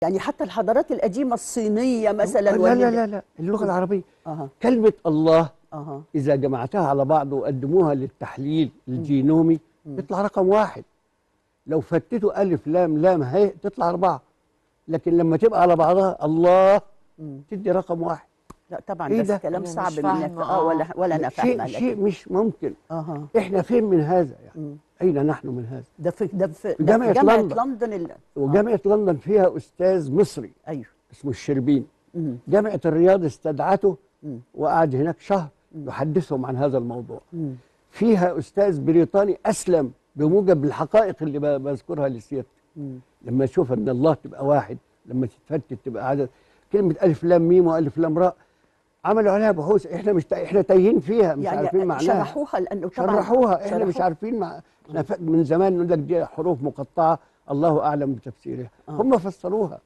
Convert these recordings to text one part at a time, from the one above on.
يعني حتى الحضارات القديمه الصينيه مثلا لا لا والهند- لا لا اللغه العربيه اها كلمه الله اها اذا جمعتها على بعض وقدموها للتحليل الجينومي يطلع رقم واحد لو فتتوا الف لام لام هي تطلع اربعه لكن لما تبقى على بعضها الله مم. تدي رقم واحد لا طبعا إيه ده ده؟ كلام أنا صعب مش منك فاهمة، اه آه. ولا ولا انا شيء فاهمه شيء لكن مش ممكن اها احنا فين من هذا يعني مم. اين نحن من هذا ده في ده في ده جامعة في جامعه لندن. لندن ال... وجامعه لندن فيها استاذ مصري ايوه اسمه الشربين مم. جامعه الرياض استدعته مم. وقعد هناك شهر يحدثهم عن هذا الموضوع مم. فيها استاذ بريطاني اسلم بموجب الحقائق اللي ب- بذكرها لسيادتك مم. لما اشوف ان الله تبقى واحد لما تتفتت تبقى عدد كلمه الف لام ميم والف لام راء عملوا عليها بحوث احنا مش تا- احنا تايهين فيها مش عارفين يعني معناها شرحوها لانه طبعا شرحوها احنا مش شرحوها. عارفين مع... احنا ف- من زمان نقول لك دي حروف مقطعه الله اعلم بتفسيرها آه. هم فسروها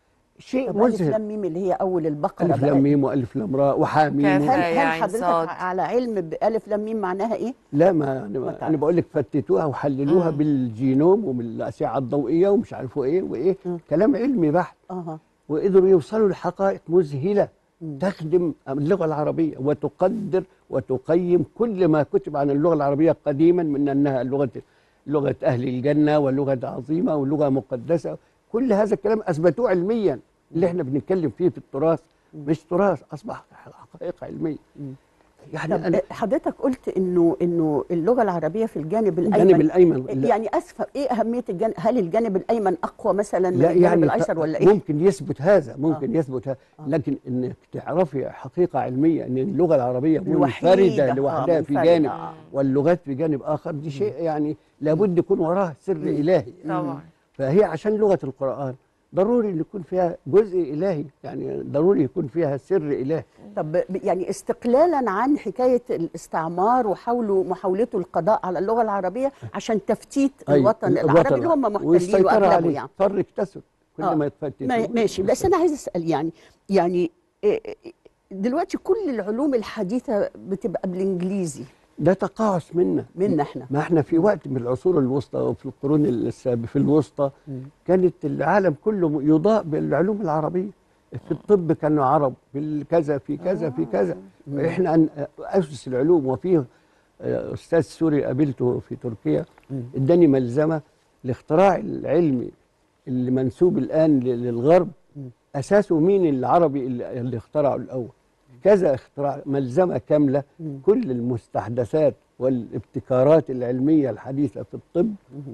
شيء طب الف مذهل لام ميم اللي هي اول البقره الف بقى لام ميم والف لام راء وحاميم كاف. هل يا هل عين حضرتك صاد. على علم بالف لام ميم معناها ايه؟ لا ما انا, ما ما تعرف. أنا بقول لك فتتوها وحللوها مم. بالجينوم وبالاشعه الضوئيه ومش عارفوا ايه وايه مم. كلام علمي بحت اها وقدروا يوصلوا لحقائق مذهله مم. تخدم اللغه العربيه وتقدر وتقيم كل ما كتب عن اللغه العربيه قديما من انها لغه لغه اهل الجنه ولغه عظيمه ولغه مقدسه كل هذا الكلام اثبتوه علميا اللي احنا بنتكلم فيه في التراث مش تراث اصبح حقائق علميه مم. يعني طب أنا حضرتك قلت انه انه اللغه العربيه في الجانب الايمن الجانب الايمن لا- يعني اسفه ايه اهميه الجانب هل الجانب الايمن اقوى مثلا من لا الجانب يعني الايسر ت- ولا ايه؟ ممكن يثبت هذا ممكن يثبت هذا لكن انك تعرفي حقيقه علميه ان اللغه العربيه الوحيدة، منفرده آه، لوحدها في منفردة، جانب آه. واللغات في جانب اخر دي شيء يعني لابد يكون وراه سر الهي طبعا فهي عشان لغه القران ضروري ان يكون فيها جزء الهي يعني ضروري يكون فيها سر الهي طب ب- يعني استقلالا عن حكايه الاستعمار وحاولوا محاولته القضاء على اللغه العربيه عشان تفتيت الوطن العربي اللي هم محتلين والسيطرة واغلبه عليه يعني اضطر يكتسب كل آه. ما يتفتت ما- ماشي بس انا عايز اسال يعني يعني إيه- إيه- دلوقتي كل العلوم الحديثه بتبقى بالانجليزي ده تقاعس منا منا احنا ما احنا في وقت من العصور الوسطى وفي القرون السابقة في الوسطى مم. كانت العالم كله يضاء بالعلوم العربية في الطب كانوا عرب في كذا في كذا في كذا احنا أن- اسس العلوم وفيه آه، استاذ سوري قابلته في تركيا مم. اداني ملزمه الاختراع العلمي اللي منسوب الان ل- للغرب مم. اساسه مين العربي اللي, اللي اخترعه الاول كذا اختراع ملزمه كامله مم. كل المستحدثات والابتكارات العلميه الحديثه في الطب مم.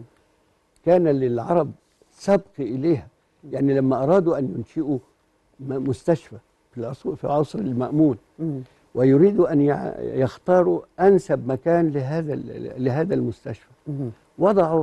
كان للعرب سبق اليها يعني لما ارادوا ان ينشئوا م- مستشفى في العصر في العصر المامون مم. ويريدوا ان يع- يختاروا انسب مكان لهذا ال- لهذا المستشفى مم. وضعوا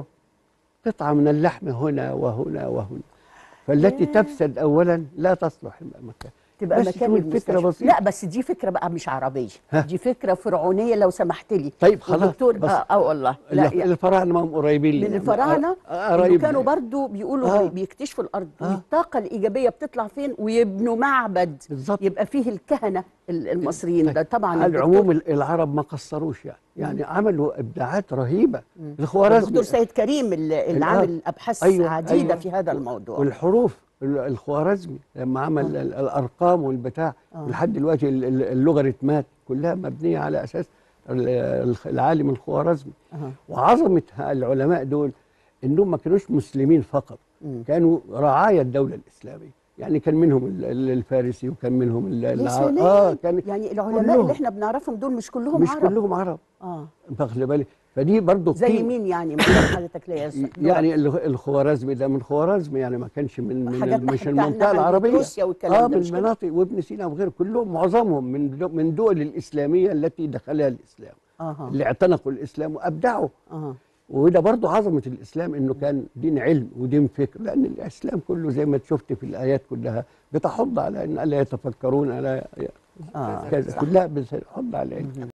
قطعه من اللحم هنا وهنا وهنا فالتي ياه. تفسد اولا لا تصلح المكان تبقى بس مكان شوف الفكرة المستشفى. بسيطة. لا بس دي فكره بقى مش عربيه ها؟ دي فكره فرعونيه لو سمحت لي طيب خلاص والدكتور بس اه, آه والله لا ال- يعني الفراعنه ما هم قريبين من لنا. الفراعنه آه، إنه قريب كانوا لنا. برضو بيقولوا آه. بي- بيكتشفوا الارض آه. والطاقه الايجابيه بتطلع فين ويبنوا معبد بالظبط يبقى فيه الكهنه ال- المصريين طيب. ده طبعا على الدكتور- العموم ال- العرب ما قصروش يعني يعني عملوا ابداعات رهيبه مم. الخوارزمي الدكتور سيد كريم اللي اللي الآن. عامل ابحاث أيوة، عديده أيوة. في هذا الموضوع والحروف ال- الخوارزمي لما عمل ال- الارقام والبتاع آه. ولحد دلوقتي ال- ال- اللوغاريتمات كلها مبنيه على اساس ال- ال- العالم الخوارزمي أها. وعظمه العلماء دول انهم ما كانوش مسلمين فقط مم. كانوا رعايا الدوله الاسلاميه يعني كان منهم ال- ال- الفارسي وكان منهم ال- يا الع- سلام اه كان يعني العلماء كلهم. اللي احنا بنعرفهم دول مش كلهم مش عرب كلهم عرب اه واخد بالك فدي برضه زي قيمة. مين يعني مثلا حضرتك ليا يعني ال- الخوارزمي ده من خوارزم يعني ما كانش من من حاجات ال- مش ناحية المنطقه ناحية العربيه روسيا والكلام اه ده من مش كده؟ المناطق وابن سينا وغيره كلهم معظمهم من دو- من دول الاسلاميه التي دخلها الاسلام اها اللي اعتنقوا الاسلام وابدعوا اها وده برضه عظمه الاسلام انه كان دين علم ودين فكر لان الاسلام كله زي ما شفت في الايات كلها بتحض على ان الا يتفكرون الا آه، كذا صح. كلها بتحض على العلم